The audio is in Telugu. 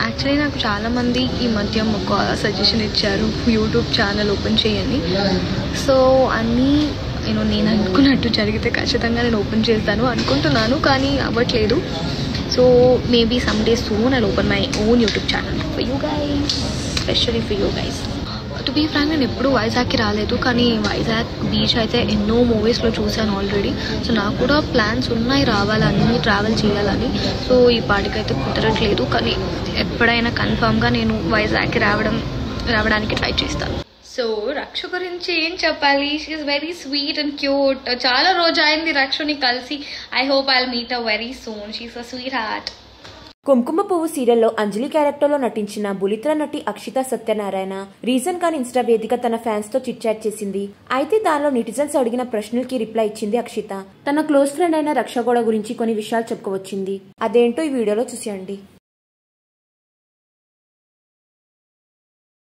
యాక్చువల్లీ నాకు చాలామంది ఈ మధ్య ఒక సజెషన్ ఇచ్చారు యూట్యూబ్ ఛానల్ ఓపెన్ చేయని సో అన్నీ నేను నేను అనుకున్నట్టు జరిగితే ఖచ్చితంగా నేను ఓపెన్ చేస్తాను అనుకుంటున్నాను కానీ అవ్వట్లేదు so maybe some day soon I open my own YouTube channel for you guys specially for you guys to be frank నేను ఎప్పుడు వైజాగ్కి రాలేదు కానీ వైజాగ్ బీచ్ అయితే ఎన్నో మూవీస్లో చూశాను ఆల్రెడీ సో నాకు కూడా ప్లాన్స్ ఉన్నాయి రావాలని ట్రావెల్ చేయాలని సో ఈ పాటికైతే కుదరట్లేదు కానీ ఎప్పుడైనా కన్ఫామ్గా నేను వైజాగ్కి రావడం రావడానికి ట్రై చేస్తాను సో రక్ష గురించి ఏం చెప్పాలి she's very sweet and cute చాలా రోజు అయింది రక్షని కలిసి I hope I meet a very soon she's a sweetheart Kumkuma Puvvu సీరియల్లో అంజలి క్యారెక్టర్లో నటించిన బులిత్ర నటి అక్షిత సత్యనారాయణ రీజన్ కాని ఇన్స్టా వేదిక తన ఫ్యాన్స్ తో చిట్ చాట్ చేసింది అయితే దానిలో నెటిజన్స్ అడిగిన ప్రశ్నలకి రిప్లై ఇచ్చింది అక్షిత తన క్లోజ్ ఫ్రెండ్ అయిన రక్షగోడ గురించి కొన్ని విషయాలు చెప్పుకోవచ్చింది అదేంటో ఈ వీడియోలో చూసేయండి